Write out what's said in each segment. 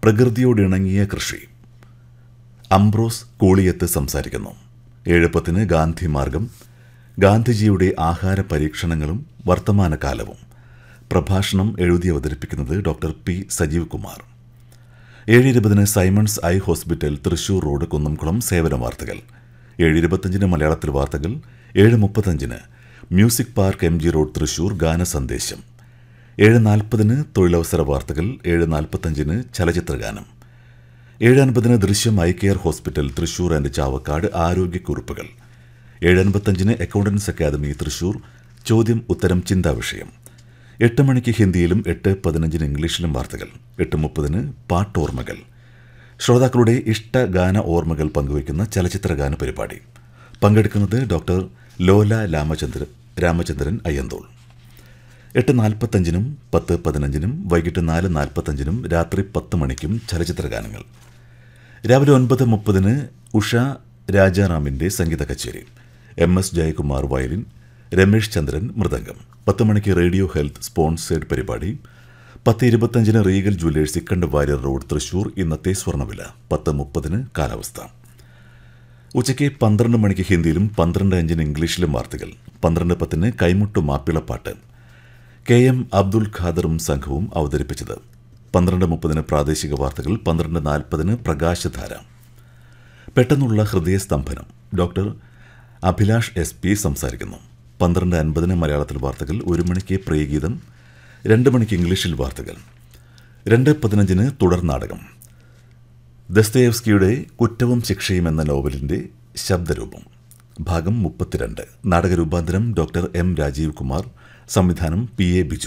പ്രകൃതിയോടിണങ്ങിയ കൃഷി അംബ്രോസ് കൂളിയത്ത് സംസാരിക്കുന്നു ഏഴുപ്പത്തിന് ഗാന്ധി മാർഗം ഗാന്ധിജിയുടെ ആഹാര പരീക്ഷണങ്ങളും വർത്തമാനകാലവും പ്രഭാഷണം എഴുതി അവതരിപ്പിക്കുന്നത് ഡോക്ടർ പി സജീവ് കുമാർ ഏഴ് ഇരുപതിന് Simons Eye Hospital Thrissur road Kunnamkulam സേവന വാർത്തകൾ ഏഴ് ഇരുപത്തഞ്ചിന് മലയാളത്തിൽ വാർത്തകൾ ഏഴ് മുപ്പത്തഞ്ചിന് music park M G road Thrissur ഗാന സന്ദേശം ഏഴ് നാൽപ്പതിന് തൊഴിലവസര വാർത്തകൾ ഏഴ് നാൽപ്പത്തഞ്ചിന് ചലച്ചിത്രഗാനം ഏഴ് അൻപതിന് Drishyam eye care hospital Thrissur and Chavakkad ആരോഗ്യക്കുറിപ്പുകൾ ഏഴ് അൻപത്തഞ്ചിന് അക്കൗണ്ടൻസ് അക്കാദമി തൃശൂർ ചോദ്യം ഉത്തരം ചിന്താ വിഷയം എട്ട് മണിക്ക് ഹിന്ദിയിലും എട്ട് പതിനഞ്ചിന് ഇംഗ്ലീഷിലും വാർത്തകൾ എട്ട് മുപ്പതിന് പാട്ടോർമ്മകൾ ശ്രോതാക്കളുടെ ഇഷ്ട ഗാന ഓർമ്മകൾ പങ്കുവയ്ക്കുന്ന ചലച്ചിത്രഗാന പരിപാടി പങ്കെടുക്കുന്നത് ഡോക്ടർ ലോല രാമചന്ദ്രൻ രാമചന്ദ്രൻ അയ്യന്തോൾ എട്ട് നാൽപ്പത്തഞ്ചിനും പത്ത് പതിനഞ്ചിനും വൈകിട്ട് നാല് നാൽപ്പത്തഞ്ചിനും രാത്രി പത്ത് മണിക്കും ചലച്ചിത്രഗാനങ്ങൾ രാവിലെ ഒൻപത് മുപ്പതിന് ഉഷ രാജാറാമിൻ്റെ സംഗീത കച്ചേരി M S Jayakumar violin Ramesh Chandran മൃദംഗം പത്ത് മണിക്ക് റേഡിയോ ഹെൽത്ത് സ്പോൺസേഡ് പരിപാടി പത്ത് ഇരുപത്തഞ്ചിന് Regal Jewellers Ikkanda Warrier road Thrissur ഇന്നത്തെ സ്വർണ്ണവില പത്ത് മുപ്പതിന് കാലാവസ്ഥ ഉച്ചയ്ക്ക് പന്ത്രണ്ട് മണിക്ക് ഹിന്ദിയിലും പന്ത്രണ്ട് അഞ്ചിന് ഇംഗ്ലീഷിലും വാർത്തകൾ പന്ത്രണ്ട് പത്തിന് കൈമുട്ടു മാപ്പിളപ്പാട്ട് കെ എം അബ്ദുൽ ഖാദറും സംഘവും അവതരിപ്പിച്ചത് പന്ത്രണ്ട് മുപ്പതിന് പ്രാദേശിക വാർത്തകൾ പന്ത്രണ്ട് നാൽപ്പതിന് പ്രകാശധാര പെട്ടെന്നുള്ള ഹൃദയസ്തംഭനം ഡോക്ടർ അഭിലാഷ് എസ് പി സംസാരിക്കുന്നു പന്ത്രണ്ട് അൻപതിന് മലയാളത്തിൽ വാർത്തകൾ ഒരു മണിക്ക് പ്രിയഗീതം രണ്ട് മണിക്ക് ഇംഗ്ലീഷിൽ വാർത്തകൾ രണ്ട് പതിനഞ്ചിന് തുടർ നാടകം ദസ്തയേവ്സ്കിയുടെ കുറ്റവും ശിക്ഷയും എന്ന നോവലിന്റെ ശബ്ദരൂപം ഭാഗം മുപ്പത്തിരണ്ട് നാടകരൂപാന്തരം ഡോക്ടർ എം രാജീവ് കുമാർ സംവിധാനം പി എ ബിജു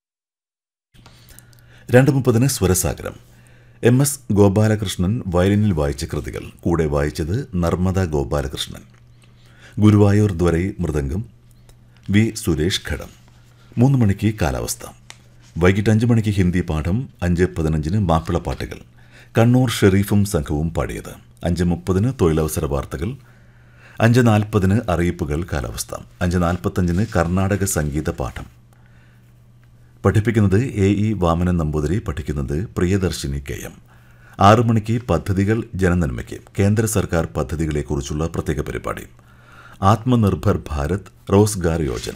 രണ്ട് മുപ്പതിന് സ്വരസാഗരം എം എസ് ഗോപാലകൃഷ്ണൻ വയലിനിൽ വായിച്ച കൃതികൾ കൂടെ വായിച്ചത് നർമ്മദ ഗോപാലകൃഷ്ണൻ ഗുരുവായൂർ ദ്വരൈ മൃദംഗം വി സുരേഷ് ഘടം മൂന്ന് മണിക്ക് കാലാവസ്ഥ വൈകിട്ട് അഞ്ച് മണിക്ക് ഹിന്ദി പാഠം അഞ്ച് പതിനഞ്ചിന് മാപ്പിളപ്പാട്ടുകൾ കണ്ണൂർ ഷെരീഫും സംഘവും പാടിയത് അഞ്ച് മുപ്പതിന് തൊഴിലവസര വാർത്തകൾ അഞ്ച് നാൽപ്പതിന് അറിയിപ്പുകൾ കാലാവസ്ഥ അഞ്ച് നാൽപ്പത്തഞ്ചിന് കർണാടക സംഗീത പാഠം പഠിപ്പിക്കുന്നത് എ ഇ വാമനൻ നമ്പൂതിരി പഠിക്കുന്നത് പ്രിയദർശിനി കെ എം ആറു മണിക്ക് പദ്ധതികൾ ജനനന്മയ്ക്ക് കേന്ദ്ര സർക്കാർ പദ്ധതികളെക്കുറിച്ചുള്ള പ്രത്യേക പരിപാടി ആത്മനിർഭർ ഭാരത് റോസ്ഗാർ യോജന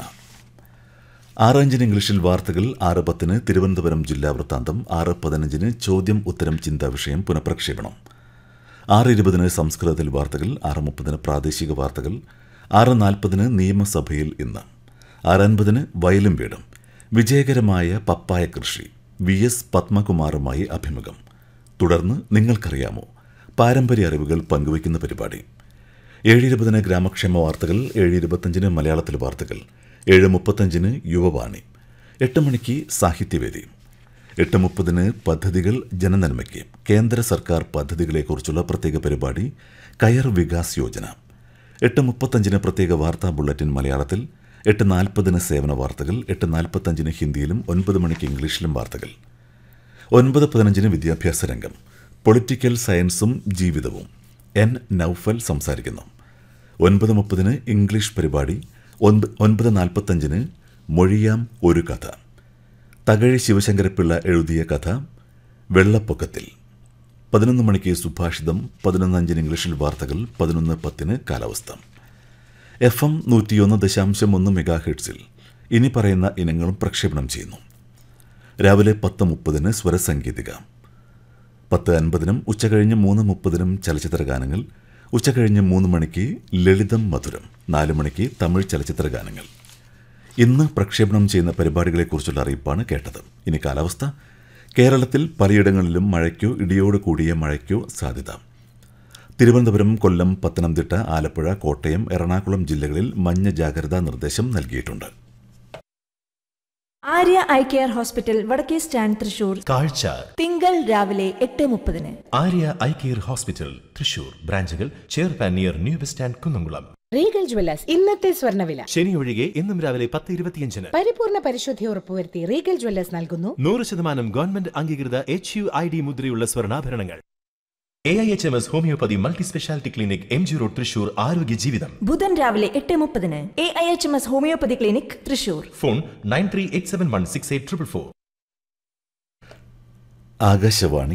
ആറ് അഞ്ചിന് ഇംഗ്ലീഷിൽ വാർത്തകൾ ആറ് പത്തിന് തിരുവനന്തപുരം ജില്ലാ വൃത്താന്തം ആറ് പതിനഞ്ചിന് ചോദ്യം ഉത്തരം ചിന്താ വിഷയം പുനഃപ്രക്ഷേപണം ആറ് ഇരുപതിന് സംസ്കൃതത്തിൽ വാർത്തകൾ ആറ് മുപ്പതിന് പ്രാദേശിക വാർത്തകൾ ആറ് നാൽപ്പതിന് നിയമസഭയിൽ ഇന്ന് ആറ് അൻപതിന് വയലും വീടും വിജയകരമായ പപ്പായ കൃഷി വി എസ് പത്മകുമാറുമായി അഭിമുഖം തുടർന്ന് നിങ്ങൾക്കറിയാമോ പാരമ്പര്യ അറിവുകൾ പങ്കുവയ്ക്കുന്ന പരിപാടി ഏഴ് ഇരുപതിന് ഗ്രാമക്ഷേമ വാർത്തകൾ ഏഴ് ഇരുപത്തഞ്ചിന് മലയാളത്തിൽ വാർത്തകൾ ഏഴ് മുപ്പത്തഞ്ചിന് യുവവാണി എട്ട് മണിക്ക് സാഹിത്യവേദി എട്ട് മുപ്പതിന് പദ്ധതികൾ ജനനന്മയ്ക്ക് കേന്ദ്ര സർക്കാർ പദ്ധതികളെക്കുറിച്ചുള്ള പ്രത്യേക പരിപാടി കയർ വികാസ് യോജന എട്ട് മുപ്പത്തഞ്ചിന് പ്രത്യേക വാർത്താ ബുള്ളറ്റിൻ മലയാളത്തിൽ എട്ട് നാൽപ്പതിന് സേവന വാർത്തകൾ എട്ട് നാൽപ്പത്തഞ്ചിന് ഹിന്ദിയിലും ഒൻപത് മണിക്ക് ഇംഗ്ലീഷിലും വാർത്തകൾ ഒൻപത് പതിനഞ്ചിന് വിദ്യാഭ്യാസ രംഗം പൊളിറ്റിക്കൽ സയൻസും ജീവിതവും എൻ നൌഫൽ സംസാരിക്കുന്നു ഒൻപത് മുപ്പതിന് ഇംഗ്ലീഷ് പരിപാടി ഒൻപ- ഒൻപത് നാൽപ്പത്തഞ്ചിന് മൊഴിയാം ഒരു കഥ തകഴി ശിവശങ്കരപ്പിള്ള എഴുതിയ കഥ വെള്ളപ്പൊക്കത്തിൽ പതിനൊന്ന് മണിക്ക് സുഭാഷിതം പതിനൊന്നഞ്ചിന് ഇംഗ്ലീഷിൽ വാർത്തകൾ പതിനൊന്ന് പത്തിന് കാലാവസ്ഥ എഫ് എം നൂറ്റിയൊന്ന് ദശാംശം ഒന്ന് മെഗാ ഹെഡ്സിൽ ഇനി പറയുന്ന ഇനങ്ങളും പ്രക്ഷേപണം ചെയ്യുന്നു രാവിലെ പത്ത് മുപ്പതിന് സ്വരസംഗീതിക പത്ത് അൻപതിനും ഉച്ചകഴിഞ്ഞ് മൂന്ന് മുപ്പതിനും ചലച്ചിത്ര ഗാനങ്ങൾ ഉച്ചകഴിഞ്ഞ് മൂന്ന് മണിക്ക് ലളിതം മധുരം നാല് മണിക്ക് തമിഴ് ചലച്ചിത്ര ഗാനങ്ങൾ ഇന്ന് പ്രക്ഷേപണം ചെയ്യുന്ന പരിപാടികളെക്കുറിച്ചുള്ള അറിയിപ്പാണ് കേട്ടത് ഇനി കാലാവസ്ഥ കേരളത്തിൽ പലയിടങ്ങളിലും മഴയ്ക്കോ ഇടിയോട് കൂടിയ മഴയ്ക്കോ സാധ്യത തിരുവനന്തപുരം കൊല്ലം പത്തനംതിട്ട ആലപ്പുഴ കോട്ടയം എറണാകുളം ജില്ലകളിൽ മഞ്ഞ ജാഗ്രതാ നിർദ്ദേശം നൽകിയിട്ടുണ്ട് ആര്യ ഐ കെയർ ഹോസ്പിറ്റൽ വടക്കേ സ്റ്റാൻഡ് തൃശൂർ കാഴ്ച തിങ്കൾ രാവിലെ എട്ട് മുപ്പതിന് Arya eye care hospital Thrissur ബ്രാഞ്ചുകൾ ചേർപ്പാൻ near new bus stand Kunnamkulam Regal Jewellers ഇന്നത്തെ സ്വർണ്ണവില ശനി ഒഴികെ ഇന്നും രാവിലെ പത്ത് ഇരുപത്തിയഞ്ചിന് പരിപൂർണ പരിശുദ്ധി ഉറപ്പുവരുത്തി റീഗൽ ജ്വല്ലേഴ്സ് നൽകുന്നു നൂറ് ശതമാനം ഗവൺമെന്റ് അംഗീകൃത എച്ച് യു ഐ ഡി മുദ്രയുള്ള സ്വർണ്ണാഭരണങ്ങൾ A I H M S homoeopathy multi speciality clinic M G road Thrissur ആരോഗ്യ ജീവിതം ബുധൻ രാവിലെ എട്ട് മുപ്പതിന് A I H M S homoeopathy clinic Thrissur phone nine three eight seven one six eight triple four Akashvani